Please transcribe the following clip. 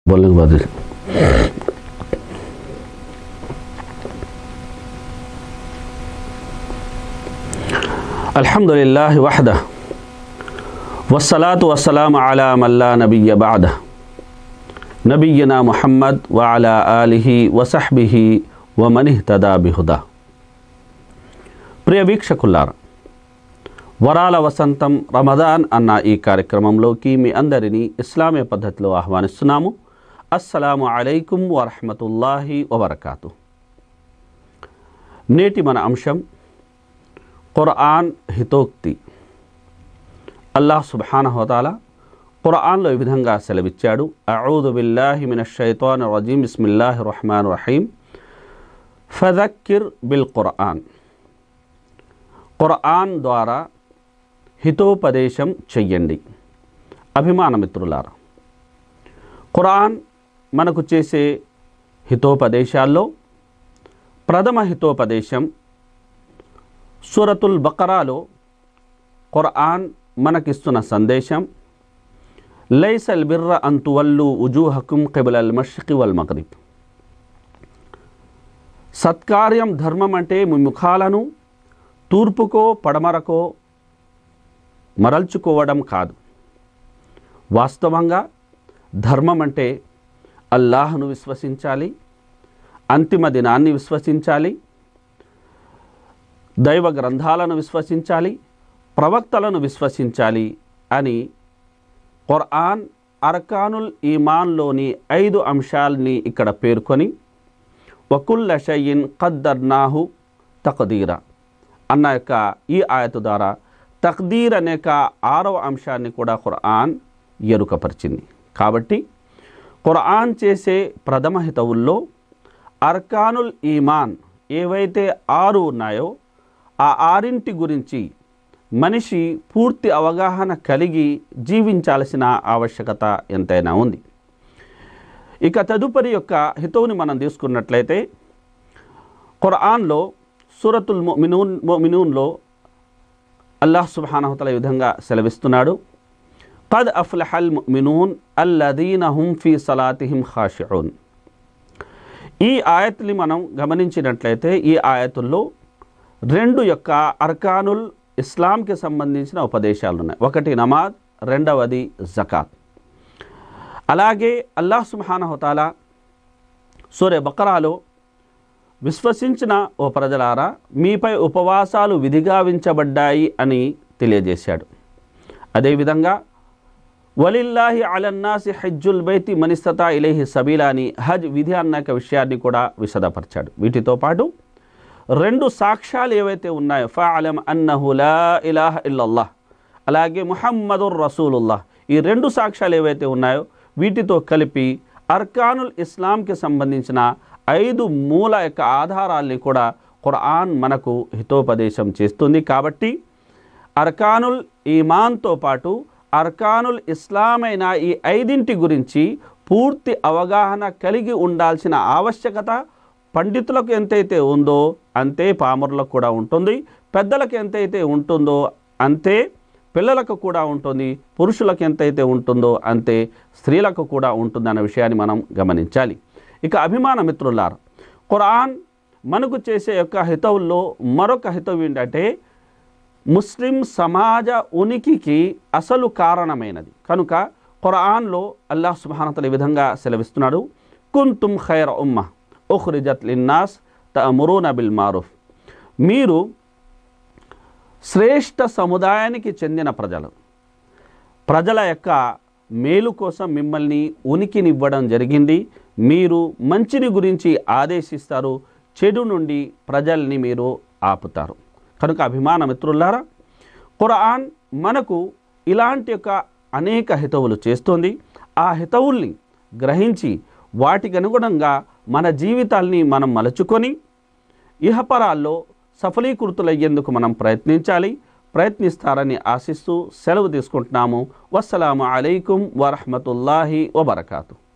बोलने के बाद अल्हम्दुलिल्लाह वहदा वस्सलातु वस्सलाम अला मल्ला नबिय बाद नबीना मुहम्मद व अला आलिहि వ సహ్బిహి వ మనిహ్తదా బిహుదా ప్రియ వీక్షకులారా వరాల వసంతం రమదాన్ అన్న ఈ కార్యక్రమంలోకి మీ అందరినీ ఇస్లామీయ పద్ధతిలో ఆహ్వానిస్తున్నాము అస్సలాము అలైకుం వరహమతుల్లాహి వబర్కాతు నేటి మన అంశం ఖురాన్ హితోక్తి అల్లాహ్ సుబ్హానహోతాల ఖురాన్లో ఈ విధంగా సెలవిచ్చాడు అఊదు బిల్లాహి మిన షైతాన్ రజీం బిస్మిల్లాహి రహమాన్ రహీం ఫదక్కిర్ బిల్ ఖురాన్ ఖురాన్ ద్వారా హితోపదేశం చెయ్యండి అభిమాన మిత్రులారా ఖురాన్ మనకు చేసే హితోపదేశాల్లో ప్రథమ హితోపదేశం సూరతుల్ బకరాలో ఖురాన్ మనకిస్తున్న సందేశం లైసల్ బిర్ర అంతువల్లు ఉజూహకుం కెబులల్ మష్కి వల్ మగ్రిబ్ సత్కార్యం ధర్మం అంటే మీ ముఖాలను తూర్పుకో పడమరకో మరల్చుకోవడం కాదు వాస్తవంగా ధర్మం అంటే అల్లాహ్ను విశ్వసించాలి అంతిమ దినాన్ని విశ్వసించాలి దైవ గ్రంథాలను విశ్వసించాలి ప్రవక్తలను విశ్వసించాలి అని ఖుర్ఆన్ అర్కానుల్ ఈమాన్లోని ఐదు అంశాల్ని ఇక్కడ పేర్కొని వకుల్ల షయ్యిన్ ఖద్దర్నాహు తక్దీరా అన్న యొక్క ఈ ఆయత ద్వారా తక్దీర్ అనే యొక్క ఆరవ అంశాన్ని కూడా ఖుర్ఆన్ ఎరుకపరిచింది కాబట్టి ఖుర్ఆన్ చేసే ప్రథమ హితవుల్లో అర్కానుల్ ఈమాన్ ఏవైతే ఆరు ఉన్నాయో ఆ ఆరింటి గురించి మనిషి పూర్తి అవగాహన కలిగి జీవించాల్సిన ఆవశ్యకత ఎంతైనా ఉంది ఇక తదుపరి యొక్క హితవుని మనం తీసుకున్నట్లయితే ఖురాన్లో సూరతుల్ మినూన్ మినూన్లో అల్లాహ్ సుబానహతల విధంగా సెలవిస్తున్నాడు కద్ అఫ్లహల్ మినూన్ అల్లదీన హుం ఫీ సలాతిహిం ఖాషిఊన్ ఈ ఆయత్ని మనం గమనించినట్లయితే ఈ ఆయతుల్లో రెండు యొక్క అర్కానుల్ ఇస్లాంకి సంబంధించిన ఉపదేశాలు ఉన్నాయి ఒకటి నమాజ్ రెండవది జకాత్ అలాగే అల్లాహ్ సుబ్హానహుతాలా సూర్య బకరాలో విశ్వసించిన ఓ ప్రజలారా మీపై ఉపవాసాలు విధిగా వించబడ్డాయి అని తెలియజేశాడు అదేవిధంగా వలిల్లాహి అలన్నాసి హజ్జుల్ బైతి మనిస్తతా ఇలేహి సబీలా అని హజ్ విధి అన్న విషయాన్ని కూడా విశదపరిచాడు వీటితో పాటు రెండు సాక్ష్యాలు ఏవైతే ఉన్నాయో ఫాలం అన్నహు లా ఇలాహ ఇల్లల్లాహ్ అలాగే ముహమ్మదుర్ రసూలుల్లాహ్ ఈ రెండు సాక్ష్యాలు ఏవైతే ఉన్నాయో వీటితో కలిపి అర్కానుల్ ఇస్లాంకి సంబంధించిన ఐదు మూల యొక్క ఆధారాల్ని కూడా ఖురాన్ మనకు హితోపదేశం చేస్తుంది కాబట్టి అర్కానుల్ ఈమాన్తో పాటు అర్కానుల్ ఇస్లాం అయిన ఈ ఐదింటి గురించి పూర్తి అవగాహన కలిగి ఉండాల్సిన ఆవశ్యకత పండితులకు ఎంతైతే ఉందో అంతే పామరులకు కూడా ఉంటుంది పెద్దలకు ఎంతైతే ఉంటుందో అంతే పిల్లలకు కూడా ఉంటుంది పురుషులకు ఎంతైతే ఉంటుందో అంతే స్త్రీలకు కూడా ఉంటుందన్న విషయాన్ని మనం గమనించాలి ఇక అభిమాన మిత్రులారు ఖురాన్ మనకు చేసే యొక్క హితవుల్లో మరొక హితవు ఏంటంటే ముస్లిం సమాజ ఉనికికి అసలు కారణమైనది కనుక ఖురాన్లో అల్లాహ్ సుబానతలు ఈ విధంగా సెలవిస్తున్నాడు కుంతుమ్ ఖైర ఉమ్మ ఉఖ్రిజత్ లిన్నాస్ తమురూన బిల్ మారూఫ్ మీరు శ్రేష్ఠ సముదాయానికి చెందిన ప్రజలు ప్రజల యొక్క మేలు కోసం మిమ్మల్ని ఉనికినివ్వడం జరిగింది మీరు మంచిని గురించి ఆదేశిస్తారు చెడు నుండి ప్రజల్ని మీరు ఆపుతారు కనుక అభిమాన మిత్రులారా ఖురాన్ మనకు ఇలాంటి యొక్క అనేక హితవులు చేస్తుంది ఆ హితవుల్ని గ్రహించి వాటికి అనుగుణంగా మన జీవితాల్ని మనం మలుచుకొని ఇహపరాల్లో సఫలీకృతులయ్యేందుకు మనం ప్రయత్నించాలి ప్రయత్నిస్తారని ఆశిస్తూ సెలవు తీసుకుంటున్నాము వస్సలాము అలైకుం వరహమతుల్లాహి వబర్కాతు